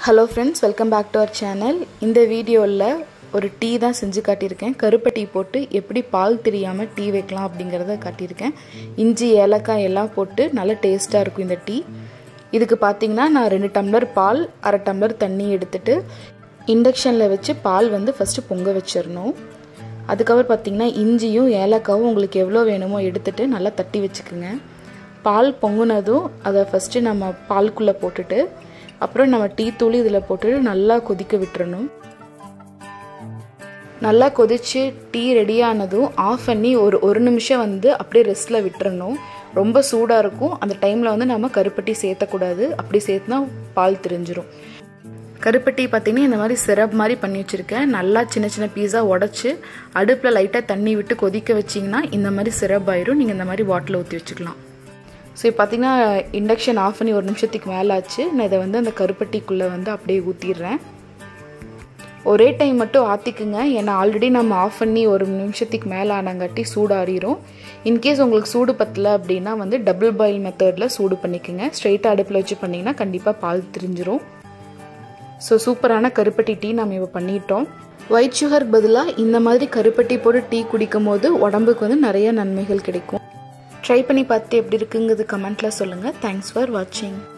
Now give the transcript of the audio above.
hello friends welcome back to our channel இந்த வீடியோவில் ஒரு டீ தான் செஞ்சு காட்டியிருக்கேன் கருப்பை டீ போட்டு எப்படி பால் தெரியாமல் டீ வைக்கலாம் அப்படிங்கிறத காட்டியிருக்கேன் இஞ்சி ஏலக்காய் எல்லாம் போட்டு நல்ல டேஸ்ட்டாக இருக்கும் இந்த டீ இதுக்கு பார்த்தீங்கன்னா நான் ரெண்டு டம்ளர் பால் அரை டம்ளர் தண்ணி எடுத்துட்டு இண்டக்ஷனில் வச்சு பால் வந்து ஃபஸ்ட்டு பொங்க வச்சிடணும் அதுக்கப்புறம் பார்த்தீங்கன்னா இஞ்சியும் ஏலக்காவும் உங்களுக்கு எவ்வளோ வேணுமோ எடுத்துட்டு நல்லா தட்டி வச்சுக்கோங்க பால் பொங்குனதும் அதை ஃபஸ்ட்டு நம்ம பாலுக்குள்ளே போட்டுட்டு அப்புறம் நம்ம டீ தூள் இதில் போட்டுட்டு நல்லா கொதிக்க விட்டுறணும் நல்லா கொதித்து டீ ரெடியானதும் ஆஃப் பண்ணி ஒரு ஒரு நிமிஷம் வந்து அப்படியே ரெஸ்ட்டில் விட்டுறணும் ரொம்ப சூடாக இருக்கும் அந்த டைமில் வந்து நம்ம கருப்பட்டி சேர்த்தக்கூடாது அப்படி சேர்த்துனா பால் தெரிஞ்சிரும் கருப்பட்டி பார்த்தீங்கன்னா இந்த மாதிரி சிரப் மாதிரி பண்ணி வச்சுருக்கேன் நல்லா சின்ன சின்ன பீஸா உடச்சி அடுப்பில் லைட்டாக தண்ணி விட்டு கொதிக்க வச்சிங்கன்னா இந்த மாதிரி சிரப் ஆயிரும் நீங்கள் இந்த மாதிரி பாட்டில் ஊற்றி வச்சுக்கலாம் ஸோ இப்போ பார்த்தீங்கன்னா இண்டக்ஷன் ஆஃப் பண்ணி ஒரு நிமிஷத்துக்கு மேலே ஆச்சு நான் இதை வந்து அந்த கருப்பட்டிக்குள்ளே வந்து அப்படியே ஊற்றிடுறேன் ஒரே டைம் மட்டும் ஆற்றிக்குங்க ஏன்னா ஆல்ரெடி நம்ம ஆஃப் பண்ணி ஒரு நிமிஷத்துக்கு மேலே ஆனங்காட்டி சூடு ஆறிடும் இன்கேஸ் உங்களுக்கு சூடு பத்தல அப்படின்னா வந்து டபுள் பாயில் மெத்தடில் சூடு பண்ணிக்கோங்க ஸ்ட்ரைட்டாக அடுப்பில் வச்சு பண்ணிங்கன்னா கண்டிப்பாக பால் திரிஞ்சிரும் ஸோ சூப்பரான கருப்பட்டி டீ நம்ம இப்போ பண்ணிட்டோம் ஒயிட் சுகர் பதிலாக இந்த மாதிரி கருப்பட்டி போட்டு டீ குடிக்கும் போது உடம்புக்கு வந்து நிறைய நன்மைகள் கிடைக்கும் ட்ரை பண்ணி பார்த்து எப்படி இருக்குங்கிறது கமெண்ட்டில் சொல்லுங்கள் தேங்க்ஸ் ஃபார் வாட்சிங்